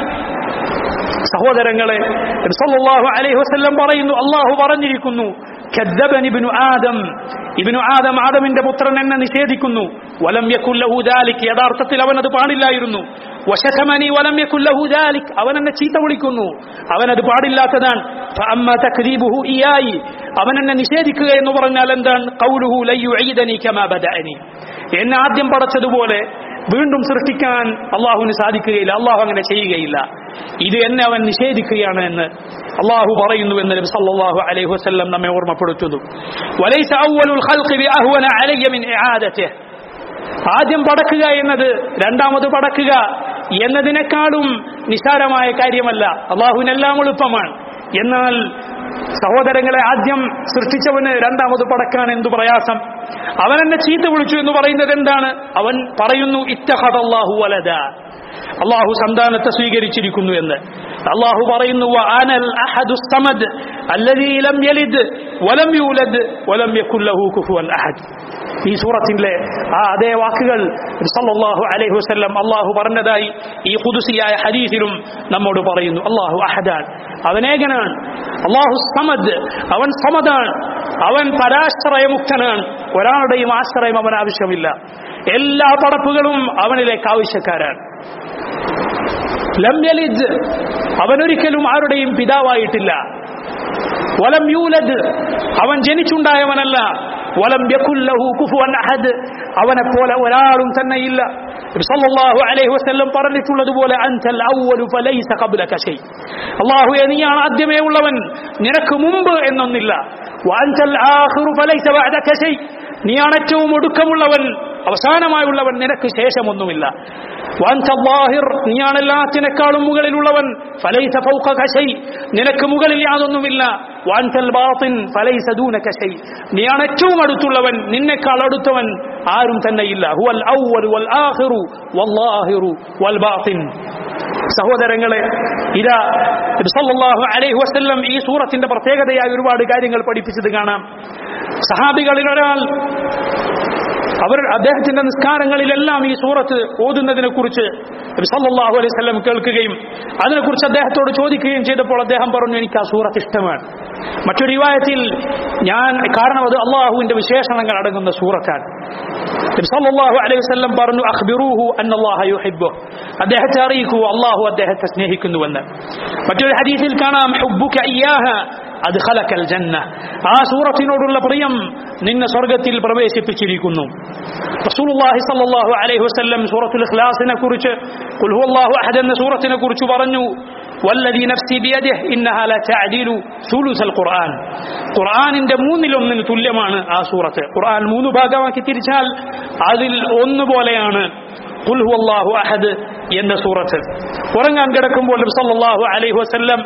Speaker 1: സഹോദരങ്ങളെ നബി സല്ലല്ലാഹു അലൈഹി വസല്ലം പറയുന്നു അള്ളാഹു പറഞ്ഞിരിക്കുന്നു കദ്ദബനി ഇബ്നു ആദം ഇബ്നു ആദം ആദമിന്റെ പുത്രൻ എന്നെ നിഷേധിക്കുന്നു വലം യകുൽ ലഹു ദാലിക് യഥാർത്ഥത്തിൽ അവൻ അത് പാടില്ലായിരുന്നു വശതമനി വലം യകുൽ ലഹു ദാലിക് അവൻ എന്നെ ചീത്ത വിളിക്കുന്നു അവൻ അത് പാടില്ലാത്തതാണ് ഫഅമ്മ തക്ദീബുഹു ഇയായി അവൻ എന്നെ നിഷേധിക്കുക എന്ന് പറഞ്ഞാൽ എന്താണ് ഖൗലുഹു ലയുഈദനി കമാ ബദഅനി എന്നെ ആദ്യം പടച്ചതുപോലെ വീണ്ടും സൃഷ്ടിക്കാൻ അള്ളാഹുവിന് സാധിക്കുകയില്ല അള്ളാഹു അങ്ങനെ ചെയ്യുകയില്ല ഇത് എന്നെ അവൻ നിഷേധിക്കുകയാണ് എന്ന് അള്ളാഹു പറയുന്നു എന്ന് നബി സല്ലല്ലാഹു അലൈഹി വസല്ലം നമ്മെ ഓർമ്മപ്പെടുത്തുന്നു വലൈസ അവ്വലുൽ ഖൽഖി ബിഅഹ്വന അലയ്യ മിൻ ഇആദതിഹി ആദ്യം പടക്കുക എന്നത് രണ്ടാമത് പടക്കുക എന്നതിനേക്കാളും നിസാരമായ കാര്യമല്ല അള്ളാഹുവിനെല്ലാം എളുപ്പമാണ് എന്നാൽ സഹോദരങ്ങളെ ആദ്യം സൃഷ്ടിച്ചവന് രണ്ടാമത് പടക്കാൻ എന്തു പ്രയാസം അവൻ എന്നെ ചീത്ത വിളിച്ചു എന്ന് പറയുന്നത് എന്താണ് അവൻ പറയുന്നു ഇത്തഹദല്ലാഹു വലദ അള്ളാഹു സന്താനത്തെ സ്വീകരിച്ചിരിക്കുന്നു എന്ന് അള്ളാഹു പറയുന്നു വഅനൽ അഹദു സമദ് അല്ലദീ ലം യലിദ് വലം യൂലദ് വലം യകുൽ ലഹു കുഫുവൻ അഹദ് ഈ സൂറത്തിന്റെ ആ അതേ വാക്കുകൾ സല്ലല്ലാഹു അലൈഹി വസല്ലം അള്ളാഹു പറഞ്ഞതായി ഈ ഖുദ്സിയായ ഹദീസിലും നമ്മോട് പറയുന്നു അള്ളാഹു അഹദാൻ അവനേകനാണ് അള്ളാഹു സമദ് അവൻ സമദാണ് അവൻ പരാശ്രയമുക്തനാണ് ഒരാളുടെയും ആശ്രയം അവൻ ആവശ്യമില്ല എല്ലാ പടപ്പുകളും അവനിലേക്ക് ആവശ്യക്കാരാണ് ലം യലിദ് അവനൊരിക്കലും ആരുടെയും പിതാവായിട്ടില്ല വലം യൂലദ് അവൻ ജനിച്ചുണ്ടായവനല്ല വലം യകുല്ലഹു കുഫുവൻ അഹദ് അവനെ പോലെ ഒരാളും തന്നെ ഇല്ല സല്ലല്ലാഹു അലൈഹി വസല്ലം പറഞ്ഞിട്ടുള്ളതുപോലെ അൻതൽ അവ്വലു ഫലൈസ ഖബ്ലക ഷൈ അല്ലാഹുവേ നീയാണ് ആദ്യമേ ഉള്ളവൻ നിനക്ക് മുമ്പ് എന്നൊന്നില്ല വഅൻതൽ ആഖിറു ഫലൈസ ബഅദക ഷൈ നീയാണ് ഏറ്റവും ഒടുക്കമുള്ളവൻ അവസാനമായുള്ളവൻ നിനക്ക് ശേഷമൊന്നുമില്ല വഅൻത ളാഹിർ നീയാണ് എല്ലാത്തിനേക്കാളും മുകളിലുള്ളവൻ ഫലൈസ ഫൗഖക ഷൈ നിനക്ക് മുകളിൽ യാതൊന്നുമില്ല വഅൻതൽ ബാത്തിൻ ഫലൈസ ദൂനക ഷൈ നീയാണ് ഏറ്റവും അടുത്തുള്ളവൻ നിന്നെക്കാൾ അടുത്തവൻ ആരും തന്നെയില്ല ഹുവൽ അവ്വൽ വൽ ആഖിറു വല്ലാഹിറു വൽ ബാത്തിൻ സഹോദരങ്ങളെ ഇതാ നബി സല്ലല്ലാഹു അലൈഹി വസല്ലം ഈ സൂറത്തിന്റെ പ്രത്യേകതയായ ഒരുപാട് കാര്യങ്ങൾ പഠിപ്പിച്ചത് കാണാം സഹാബികളിൽ ഒരാൾ അവർ അദ്ദേഹത്തിന്റെ നിസ്കാരങ്ങളിലെല്ലാം ഈ സൂറത്ത് ഓതുന്നതിനെ കുറിച്ച് സല്ലല്ലാഹു അലൈഹി വസല്ലം കേൾക്കുകയും അതിനെക്കുറിച്ച് അദ്ദേഹത്തോട് ചോദിക്കുകയും ചെയ്തപ്പോൾ അദ്ദേഹം പറഞ്ഞു എനിക്ക് ആ സൂറത്ത് ഇഷ്ടമാണ് മറ്റൊരു റിവായത്തിൽ ഞാൻ കാരണം അത് അള്ളാഹുവിന്റെ വിശേഷണങ്ങൾ അടങ്ങുന്ന സൂറത്താണ് നബി സല്ലല്ലാഹു അലൈഹി വസല്ലം പറഞ്ഞു അഖ്ബിറൂഹു അന്നല്ലാഹ യുഹിബ്ബു അദ്ദേഹത്തെ അറിയിക്കൂ അള്ളാഹു അദ്ദേഹത്തെ സ്നേഹിക്കുന്നുവെന്ന് മറ്റൊരു ഹദീസിൽ കാണാം ഹുബ്ബുക ഇയ്യാഹ അദ്ഖലകൽ ജന്ന ആ സൂറത്തിനോടുള്ള പ്രിയം നിന്നെ സ്വർഗ്ഗത്തിൽ പ്രവേശിപ്പിച്ചിരിക്കുന്നു റസൂലുള്ളാഹി സ്വല്ലല്ലാഹു അലൈഹി വസല്ലം സൂറത്തുൽ ഇഖ്ലാസിനെ കുറിച്ച് ഖുൽ ഹുവല്ലാഹു അഹദ് എന്ന സൂറത്തിനെ കുറിച്ച് പറഞ്ഞു والذي نفسي بيده إنها لا تعديل ثلث القرآن ഖുർആനിന്റെ മൂന്നിലൊന്നിന് തുല്യമാണ് ആ സൂറത്ത് ഖുർആൻ മൂന്ന് ഭാഗമാക്കി തിരിച്ചാൽ അതിൽ ഒന്ന് പോലെയാണ് ഖുൽ ഹുവല്ലാഹു അഹദ് എന്ന സൂറത്ത് ഉറങ്ങാൻ കിടക്കുമ്പോൾ നബി സല്ലല്ലാഹു അലൈഹി വസല്ലം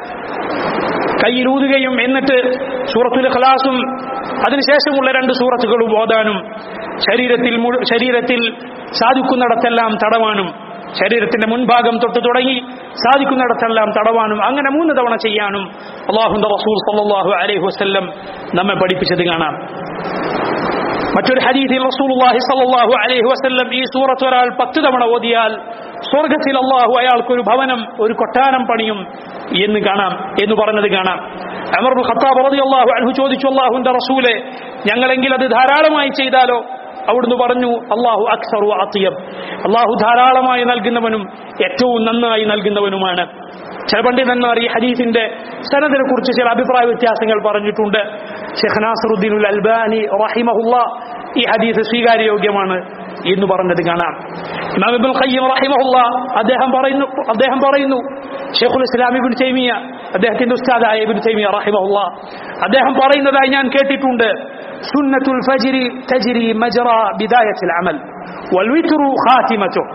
Speaker 1: കയ്യിലൂതുകയും എന്നിട്ട് സൂറത്തുൽ ഖലാസും അതിനുശേഷമുള്ള രണ്ട് സൂറത്തുകളും ഓതാനും ശരീരത്തിൽ മുഴു- ശരീരത്തിൽ സാധിക്കുന്നിടത്തെല്ലാം തടവാനും ശരീരത്തിന്റെ മുൻഭാഗം തൊട്ട് തുടങ്ങി സാധിക്കുന്നിടത്തെല്ലാം തടവാനും അങ്ങനെ മൂന്ന് തവണ ചെയ്യാനും അള്ളാഹുന്റെ റസൂൽ സല്ലല്ലാഹു അലൈഹി വസല്ലം നമ്മെ പഠിപ്പിച്ചത് കാണാം മറ്റൊരു ഹദീസിൽ റസൂലുള്ളാഹി സ്വല്ലല്ലാഹു അലൈഹി വസല്ലം ഈ സൂറത്ത് ഒരാൾ പത്ത് തവണ ഓതിയാൽ സ്വർഗത്തിൽ അള്ളാഹു അയാൾക്കൊരു ഭവനം ഒരു കൊട്ടാരം പണിയും എന്ന് കാണാം എന്ന് പറഞ്ഞത് കാണാം അമർ ഇബ്നുൽ ഖത്താബ് റളിയല്ലാഹു അൻഹു ചോദിച്ചു അള്ളാഹുവിന്റെ റസൂലെ ഞങ്ങളെങ്കിൽ അത് ധാരാളമായി ചെയ്താലോ അവിടുന്ന് പറഞ്ഞു അള്ളാഹു അക്സറു അത്തിയം അള്ളാഹു ധാരാളമായി നൽകുന്നവനും ഏറ്റവും നന്നായി നൽകുന്നവനുമാണ് ചില പണ്ഡിതന്മാർ ഈ ഹദീസിന്റെ സനദിനെ കുറിച്ച് ചില അഭിപ്രായ വ്യത്യാസങ്ങൾ പറഞ്ഞിട്ടുണ്ട് ഷെഖ് നാസറുദ്ദീൻ അൽബാനി റഹിമഹുല്ല ഈ ഹദീസ് സ്വീകാര്യോഗ്യമാണ് എന്ന് പറഞ്ഞത് കാണാം ഇമാം ഇബ്നുൽ ഖയ്യിം റഹിമഹുല്ല അദ്ദേഹം പറയുന്നു അദ്ദേഹം പറയുന്നു ഷെഖുൽ ഇസ്ലാം ഇബ്നു തൈമിയ അദ്ദേഹത്തിന്റെ ഉസ്താദായ ഇബ്നു തൈമിയ റഹിമഹുല്ല അദ്ദേഹം പറയുന്നതായി ഞാൻ കേട്ടിട്ടുണ്ട് സുന്നത്തുൽ ഫജ്രി തജ്രി മജ്റ ബിദായത്തിൽ അമൽ വൽവിത്റു ഖാതിമത്തുഹു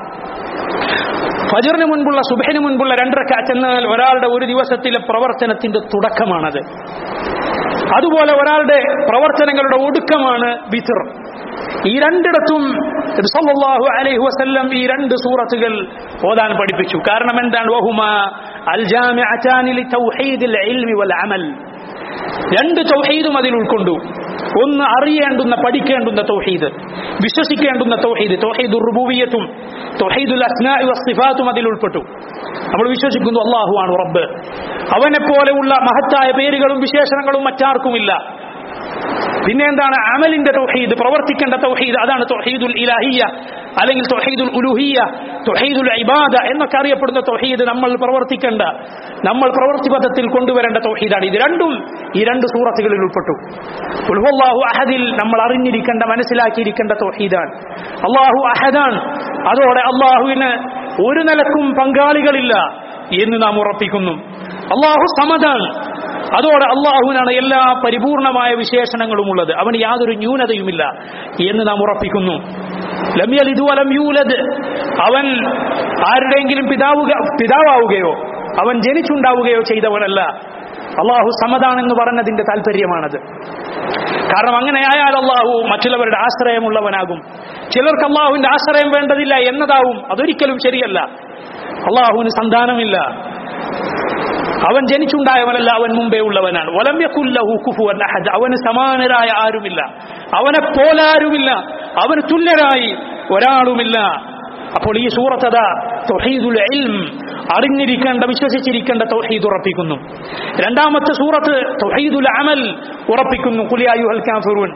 Speaker 1: ഫജറിന് മുൻപുള്ള സുബഹിന് മുൻപുള്ള രണ്ടരക്കാറ്റ് എന്നാൽ ഒരാളുടെ ഒരു ദിവസത്തിലെ പ്രവർത്തനത്തിന്റെ തുടക്കമാണത് അതുപോലെ ഒരാളുടെ പ്രവർത്തനങ്ങളുടെ ഒടുക്കമാണ് വിത്തർ ഈ രണ്ടിടത്തും നബി സല്ലല്ലാഹു അലൈഹി വസല്ലം ഈ രണ്ട് സൂറത്തുകൾ ഓതാൻ പഠിപ്പിച്ചു കാരണം എന്താണ് വഹുമ അൽ ജാമിഅതാനി ലിതൗഹീദിൽ ഇൽമി വൽ അമൽ രണ്ട് തൗഹീദും അതിൽ ഉൾക്കൊണ്ടു ഒന്ന് അറിയേണ്ടുന്ന പഠിക്കേണ്ടുന്ന തൗഹീദ് വിശ്വസിക്കേണ്ടുന്ന തൗഹീദ് തൗഹീദുർ റുബൂവിയത്തും തൗഹീദുൽ അസ്നാഇ വസ്സിഫാത്തും അതിൽ ഉൾപ്പെട്ടു നമ്മൾ വിശ്വസിക്കുന്നു അള്ളാഹു ആണ് റബ്ബ് അവനെ പോലെയുള്ള മഹത്തായ പേരുകളും വിശേഷണങ്ങളും മറ്റാർക്കുമില്ല പിന്നെ എന്താണ് അമലിന്റെ തൗഹീദ് പ്രവർത്തിക്കേണ്ട തൗഹീദ് അതാണ് തൗഹീദുൽ ഇലാഹിയ അല്ലെങ്കിൽ തൗഹീദുൽ ഉലുഹിയ തൗഹീദുൽ ഇബാദ എന്നൊക്കെ അറിയപ്പെടുന്ന തൗഹീദ് നമ്മൾ പ്രവർത്തിക്കേണ്ട നമ്മൾ പ്രവൃത്തി പദത്തിൽ കൊണ്ടുവരേണ്ട തൗഹീദാണ് ഇത് രണ്ടും ഈ രണ്ട് സൂറത്തുകളിൽ ഉൾപ്പെട്ടു ഉൽഹുല്ലാഹു അഹദിൽ നമ്മൾ അറിഞ്ഞിരിക്കേണ്ട മനസ്സിലാക്കിയിരിക്കേണ്ട തൗഹീദാണ് അള്ളാഹു അഹദാൻ അതോടെ അള്ളാഹുവിന് ഒരു നിലക്കും പങ്കാളികളില്ല എന്ന് നാം ഉറപ്പിക്കുന്നു അള്ളാഹു സമദാൻ അതോടെ അള്ളാഹുവിനാണ് എല്ലാ പരിപൂർണമായ വിശേഷണങ്ങളും ഉള്ളത് അവന് യാതൊരു ന്യൂനതയുമില്ല എന്ന് നാം ഉറപ്പിക്കുന്നു ലം യലിദ് വലം യൂലദ് അവൻ ആരുടെയെങ്കിലും പിതാവുക പിതാവാവുകയോ അവൻ ജനിച്ചുണ്ടാവുകയോ ചെയ്തവനല്ല അള്ളാഹു സമതാണെന്ന് പറഞ്ഞതിന്റെ താല്പര്യമാണത് കാരണം അങ്ങനെയായാൽ അള്ളാഹു മറ്റുള്ളവരുടെ ആശ്രയമുള്ളവനാകും ചിലർക്ക് അള്ളാഹുവിന്റെ ആശ്രയം വേണ്ടതില്ല എന്നതാവും അതൊരിക്കലും ശരിയല്ല അള്ളാഹുവിന് സന്താനമില്ല അവൻ ജനിച്ചുണ്ടായവനല്ല അവൻ മുമ്പേ ഉള്ളവനാണ് വലമ്യക്കുല്ലഹു കുഫുവൻ അഹദ് അവന് സമാനരായ ആരുമില്ല അവനെ പോലാരുമില്ല അവന് തുല്യരായി ഒരാളുമില്ല അപ്പോൾ ഈ സൂറത്തത തൊഹീദുൽ ഇൽം അറിഞ്ഞിരിക്കേണ്ട വിശ്വസിച്ചിരിക്കേണ്ട തൗഹീദ് ഉറപ്പിക്കുന്നു രണ്ടാമത്തെ സൂറത്ത് തൊഹീദുൽ അമൽ ഉറപ്പിക്കുന്നു കുലിയായുഹൽ കാഫിറൂൻ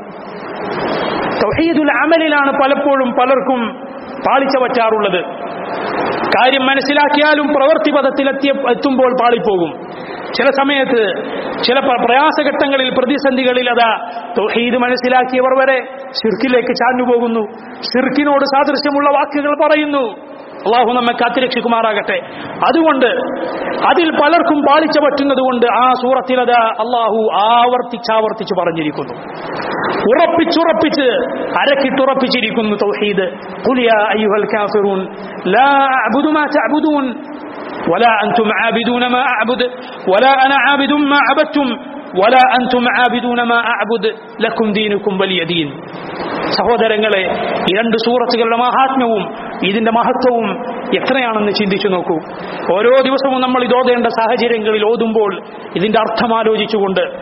Speaker 1: തൗഹീദുൽ അമലിലാണ് പലപ്പോഴും പലർക്കും പാളിച്ച പറ്റാറുള്ളത് കാര്യം മനസ്സിലാക്കിയാലും പ്രവൃത്തി പദത്തിലെത്തിയ എത്തുമ്പോൾ പാളിപ്പോകും ചില സമയത്ത് ചില പ്ര- പ്രയാസഘട്ടങ്ങളിൽ പ്രതിസന്ധികളിൽ അതാ തൗഹീദ് മനസ്സിലാക്കിയവർ വരെ ഷിർക്കിലേക്ക് ചാഞ്ഞുപോകുന്നു ഷിർക്കിനോട് സാദൃശ്യമുള്ള വാക്കുകൾ പറയുന്നു അള്ളാഹു നമ്മെ കാത്തിരക്ഷിക്കുമാറാകട്ടെ അതുകൊണ്ട് അതിൽ പലർക്കും പാളിച്ച പറ്റുന്നത് കൊണ്ട് ആ സൂറത്തിലത് അള്ളാഹു ആവർത്തിച്ചാവർത്തിച്ച് പറഞ്ഞിരിക്കുന്നു ഉറപ്പിച്ചുറപ്പിച്ച് അരക്കിട്ടുറപ്പിച്ചിരിക്കുന്നു തൗഹീദ് ഖുൽ യാ അയ്യുഹൽ കാഫിറൂൻ ലാ അഅബുദു മാ തഅബുദൂൻ ولا أنتم عابدون ما أعبد ولا أنا عابد ما عبدتم ولا أنتم عابدون ما أعبد لكم دينكم ولي دين സഹോദരങ്ങളെ ഈ രണ്ട് സൂറത്തുകളുടെ മഹാത്മ്യവും ഇതിന്റെ മഹത്വവും എത്രയാണെന്ന് ചിന്തിച്ചു നോക്കൂ ഓരോ ദിവസവും നമ്മൾ ഇത് ഓതേണ്ട സാഹചര്യങ്ങളിൽ ഓതുമ്പോൾ ഇതിന്റെ അർത്ഥം ആലോചിച്ചുകൊണ്ട്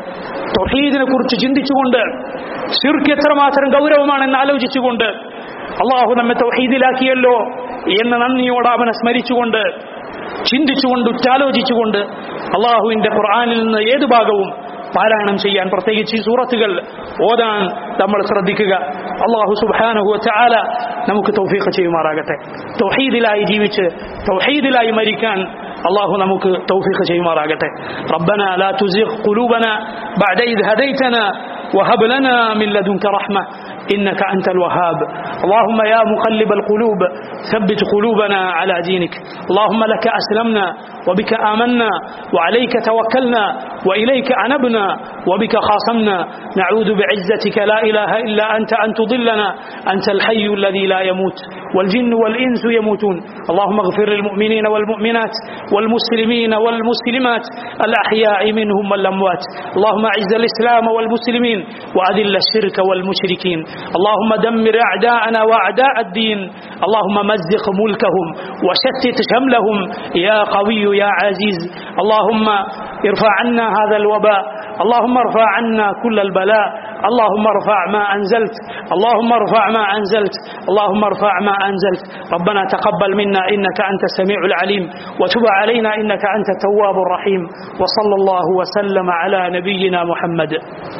Speaker 1: തൊഹീദിനെ കുറിച്ച് ചിന്തിച്ചുകൊണ്ട് ശിർക്ക് എത്രമാത്രം ഗൗരവമാണെന്ന് ആലോചിച്ചുകൊണ്ട് അള്ളാഹു നമ്മെ തൗഹീദിലാക്കിയല്ലോ എന്ന നന്ദിയോട് അവനെ സ്മരിച്ചുകൊണ്ട് ചിന്തിച്ചുകൊണ്ട് ഉറ്റാലോചിച്ചുകൊണ്ട് അള്ളാഹുവിന്റെ ഖുർആാനിൽ നിന്ന് ഏത് ഭാഗവും പാരായണം ചെയ്യാൻ പ്രത്യേകിച്ച് ഈ സൂറത്തുകൾ ഓതാൻ നമ്മൾ ശ്രദ്ധിക്കുക അള്ളാഹു സുബാനഹു ചാല നമുക്ക് തൗഫീഖ് ചെയ്യുമാറാകട്ടെ തൗഹീദിലായി ജീവിച്ച് തൗഹീദിലായി മരിക്കാൻ അള്ളാഹു നമുക്ക് തൗഫീഖ് ചെയ്യുമാറാകട്ടെ റബ്ബന ലാ തുസിഖ് ഖുലൂബന ബഅദ ഇദ് ഹദൈതന وهب لنا من لدنك رحمة إنك أنت الوهاب اللهم يا مقلب القلوب ثبت قلوبنا على دينك اللهم لك أسلمنا وبك آمنا وعليك توكلنا وإليك أنبنا وبك خاصمنا نعوذ بعزتك لا إله إلا أنت أن تضلنا أنت الحي الذي لا يموت والجن والإنس يموتون اللهم اغفر للمؤمنين والمؤمنات والمسلمين والمسلمات الأحياء منهم والأموات اللهم أعز الإسلام والمسلمين وأذل الشرك والمشركين اللهم دمر أعداءنا وأعداء الدين اللهم مزق ملكهم وشتت شملهم يا قوي يا عزيز اللهم ارفع عنا هذا الوباء اللهم ارفع عنا كل البلاء اللهم ارفع ما أنزلت اللهم ارفع ما أنزلت اللهم ارفع ما أنزلت ربنا تقبل منا إنك أنت السميع العليم وتب علينا إنك أنت التواب الرحيم وصلى الله وسلم على نبينا محمد